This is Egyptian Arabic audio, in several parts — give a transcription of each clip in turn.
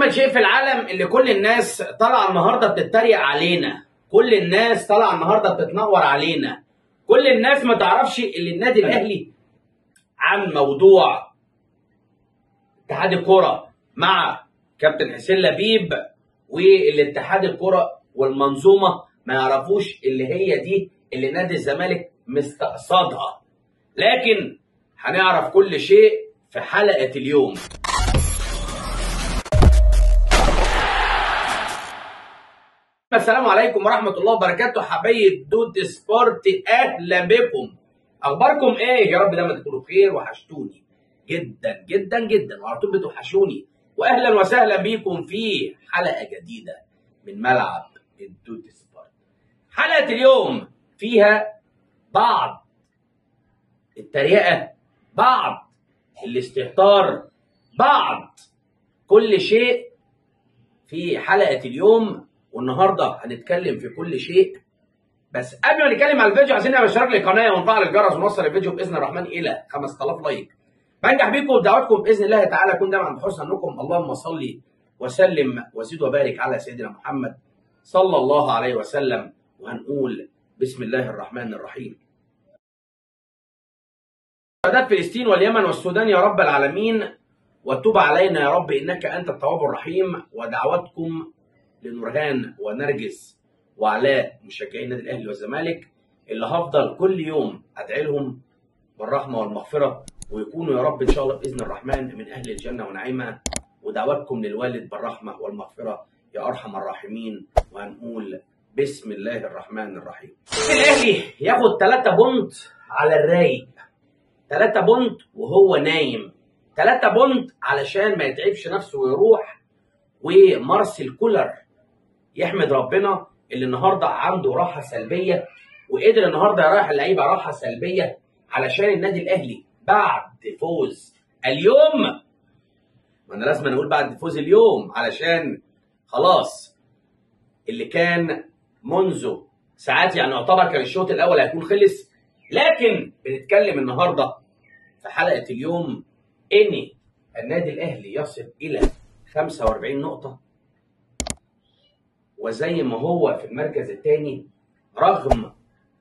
اجمل شيء في العالم اللي كل الناس طالعه النهارده بتتريق علينا كل الناس طالعه النهارده بتتنور علينا كل الناس ما تعرفش اللي النادي الاهلي عن موضوع اتحاد الكره مع كابتن حسين لبيب والاتحاد الكره والمنظومه ما يعرفوش اللي هي دي اللي نادي الزمالك مستقصدها لكن هنعرف كل شيء في حلقه اليوم السلام عليكم ورحمة الله وبركاته حبايب دود سبورت أهلا بكم أخباركم إيه يا رب دايما تكونوا بخير وحشتوني جدا جدا جدا وعلى طول بتوحشوني وأهلا وسهلا بيكم في حلقة جديدة من ملعب الدود سبورت حلقة اليوم فيها بعض التريقة بعض الاستهتار بعض كل شيء في حلقة اليوم والنهارده هنتكلم في كل شيء بس قبل ما نتكلم على الفيديو عايزين نعمل اشتراك للقناه ونفعل الجرس ونوصل الفيديو باذن الرحمن الى 5000 لايك. بنجح بيكم بدعواتكم باذن الله تعالى اكون دايما عند حسن ظنكم اللهم صل وسلم وزد وبارك على سيدنا محمد صلى الله عليه وسلم وهنقول بسم الله الرحمن الرحيم. شهداء فلسطين واليمن والسودان يا رب العالمين وتب علينا يا رب انك انت التواب الرحيم ودعواتكم لنورهان ونرجس وعلاء مشجعين النادي الاهلي والزمالك اللي هفضل كل يوم ادعي لهم بالرحمه والمغفره ويكونوا يا رب ان شاء الله باذن الرحمن من اهل الجنه ونعيمها ودعواتكم للوالد بالرحمه والمغفره يا ارحم الراحمين وهنقول بسم الله الرحمن الرحيم. الاهلي ياخد 3 بونت على الرايق 3 بونت وهو نايم 3 بونت علشان ما يتعبش نفسه ويروح ومارسيل كولر يحمد ربنا اللي النهارده عنده راحه سلبيه وقدر النهارده يريح اللعيبه راحه سلبيه علشان النادي الاهلي بعد فوز اليوم ما انا لازم اقول بعد فوز اليوم علشان خلاص اللي كان منذ ساعات يعني يعتبر كان الشوط الاول هيكون خلص لكن بنتكلم النهارده في حلقه اليوم ان النادي الاهلي يصل الى 45 نقطه وزي ما هو في المركز الثاني رغم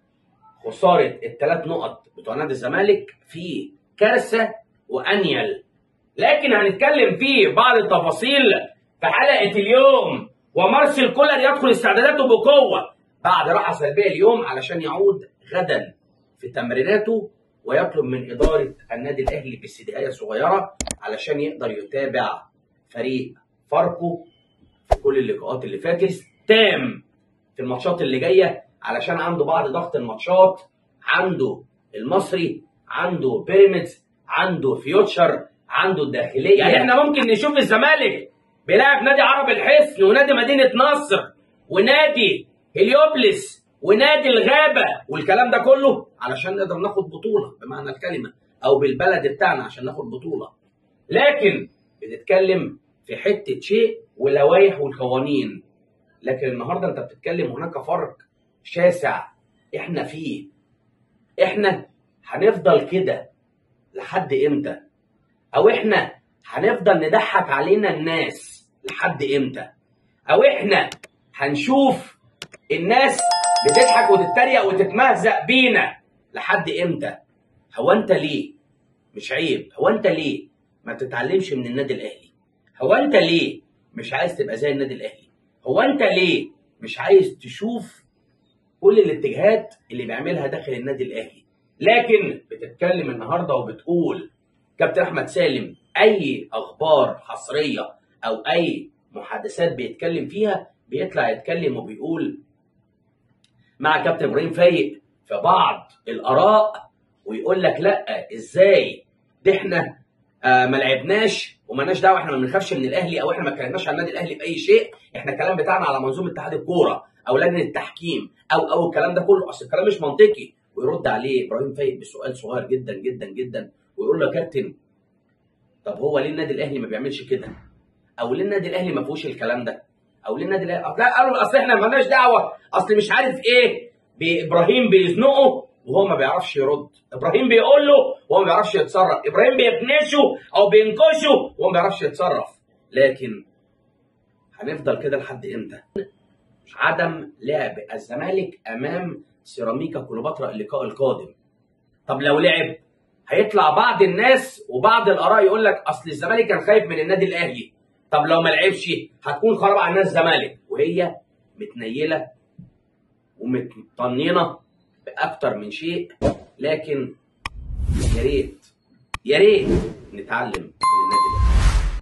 خساره الثلاث نقط بتوع نادي الزمالك في كارثه وانيل لكن هنتكلم في بعض التفاصيل في حلقه اليوم ومارسيل كولر يدخل استعداداته بقوه بعد راحه سلبيه اليوم علشان يعود غدا في تمريناته ويطلب من اداره النادي الاهلي باستدعايه صغيره علشان يقدر يتابع فريق فاركو في كل اللقاءات اللي فاتت تام في الماتشات اللي جايه علشان عنده بعض ضغط الماتشات عنده المصري عنده بيراميدز عنده فيوتشر عنده الداخليه يعني احنا ممكن نشوف الزمالك بيلاعب نادي عرب الحصن ونادي مدينه نصر ونادي هليوبلس ونادي الغابه والكلام ده كله علشان نقدر ناخد بطوله بمعنى الكلمه او بالبلد بتاعنا عشان ناخد بطوله لكن بنتكلم في حته شيء ولوائح والقوانين لكن النهارده انت بتتكلم هناك فرق شاسع احنا فيه احنا هنفضل كده لحد امتى او احنا هنفضل نضحك علينا الناس لحد امتى او احنا هنشوف الناس بتضحك وتتريق وتتمهزق بينا لحد امتى هو انت ليه مش عيب هو انت ليه ما تتعلمش من النادي الاهلي هو انت ليه مش عايز تبقى زي النادي الاهلي هو انت ليه مش عايز تشوف كل الاتجاهات اللي بيعملها داخل النادي الاهلي لكن بتتكلم النهارده وبتقول كابتن احمد سالم اي اخبار حصريه او اي محادثات بيتكلم فيها بيطلع يتكلم وبيقول مع كابتن ابراهيم فايق في بعض الاراء ويقول لك لا ازاي ده احنا آه ما لعبناش ومالناش دعوه احنا ما بنخافش من الاهلي او احنا ما اتكلمناش عن النادي الاهلي باي شيء احنا الكلام بتاعنا على منظومه اتحاد الكوره او لجنه التحكيم او او الكلام ده كله اصل الكلام مش منطقي ويرد عليه ابراهيم فايق بسؤال صغير جدا جدا جدا ويقول له يا كابتن طب هو ليه النادي الاهلي ما بيعملش كده؟ او ليه النادي الاهلي ما فيهوش الكلام ده؟ او ليه النادي الاهلي لا قالوا اصل احنا مالناش دعوه اصل مش عارف ايه ابراهيم بيزنقه وهو ما بيعرفش يرد ابراهيم بيقول له وهو ما بيعرفش يتصرف ابراهيم بيكنشه او بينكشه وهو ما بيعرفش يتصرف لكن هنفضل كده لحد امتى؟ عدم لعب الزمالك امام سيراميكا كليوباترا اللقاء القادم. طب لو لعب هيطلع بعض الناس وبعض الاراء يقول لك اصل الزمالك كان خايف من النادي الاهلي. طب لو ما لعبش هتكون خراب على الناس الزمالك وهي متنيله ومتطنينه باكتر من شيء لكن يا ريت يا ريت نتعلم من النادي الاهلي.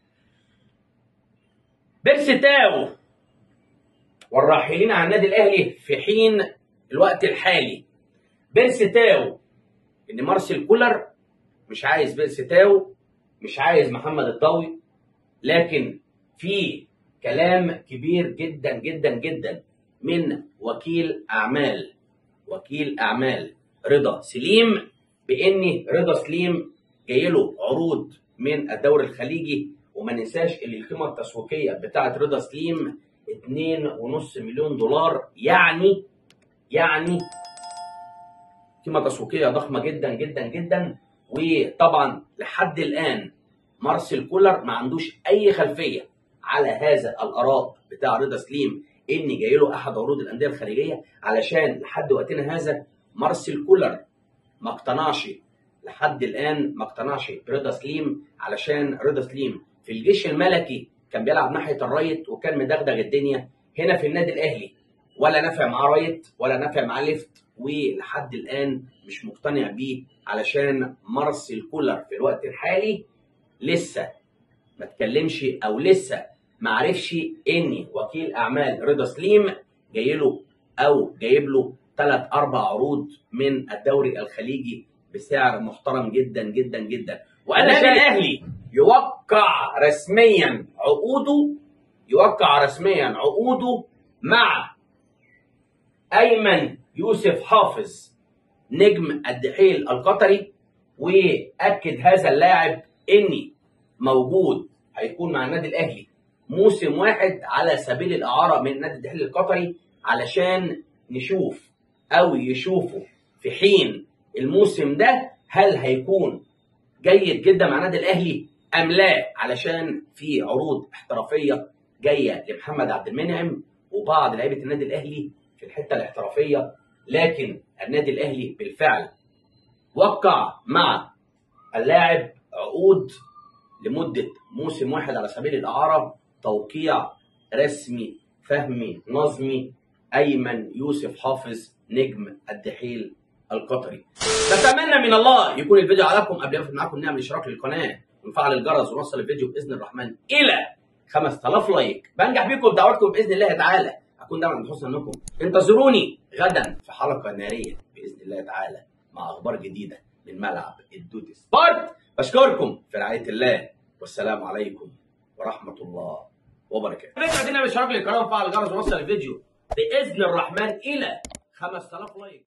بيرسي تاو والراحلين عن النادي الاهلي في حين الوقت الحالي بيرسي تاو ان مارسيل كولر مش عايز بيرسي تاو مش عايز محمد الضوي لكن في كلام كبير جدا جدا جدا من وكيل اعمال وكيل اعمال رضا سليم بان رضا سليم جاي له عروض من الدوري الخليجي وما ننساش ان القيمه التسويقيه بتاعه رضا سليم 2.5 مليون دولار يعني يعني قيمه تسويقيه ضخمه جدا جدا جدا وطبعا لحد الان مارسيل كولر ما عندوش اي خلفيه على هذا الاراء بتاع رضا سليم ان جاي له احد عروض الانديه الخارجيه علشان لحد وقتنا هذا مارسيل كولر ما اقتنعش لحد الان ما اقتنعش برضا سليم علشان رضا سليم في الجيش الملكي كان بيلعب ناحيه الرايت وكان مدغدغ الدنيا هنا في النادي الاهلي ولا نافع معاه رايت ولا نافع معاه ليفت ولحد الان مش مقتنع بيه علشان مارسيل كولر في الوقت الحالي لسه ما اتكلمش او لسه ما عرفش ان وكيل اعمال رضا سليم جاي له او جايب له ثلاث اربع عروض من الدوري الخليجي بسعر محترم جدا جدا جدا وانا الاهلي يوقع رسميا عقوده يوقع رسميا عقوده مع ايمن يوسف حافظ نجم الدحيل القطري واكد هذا اللاعب اني موجود هيكون مع النادي الاهلي موسم واحد على سبيل الاعاره من نادي الدحيل القطري علشان نشوف او يشوفوا في حين الموسم ده هل هيكون جيد جدا مع النادي الاهلي ام لا علشان في عروض احترافيه جايه لمحمد عبد المنعم وبعض لعيبه النادي الاهلي في الحته الاحترافيه لكن النادي الاهلي بالفعل وقع مع اللاعب عقود لمده موسم واحد على سبيل الاعاره توقيع رسمي فهمي نظمي ايمن يوسف حافظ نجم الدحيل القطري بتمنى من الله يكون الفيديو عجبكم قبل ما اقفل معاكم نعمل اشتراك للقناه ونفعل الجرس ونوصل الفيديو باذن الرحمن الى 5000 لايك بنجح بيكم بدعواتكم باذن الله تعالى اكون دايما عند حسن انكم انتظروني غدا في حلقه ناريه باذن الله تعالى مع اخبار جديده من ملعب الدود سبورت بشكركم في رعايه الله والسلام عليكم ورحمه الله وبركاته. عايزين نعمل اشتراك للقناه وفعل الجرس ونوصل الفيديو باذن الرحمن الى 5000 لايك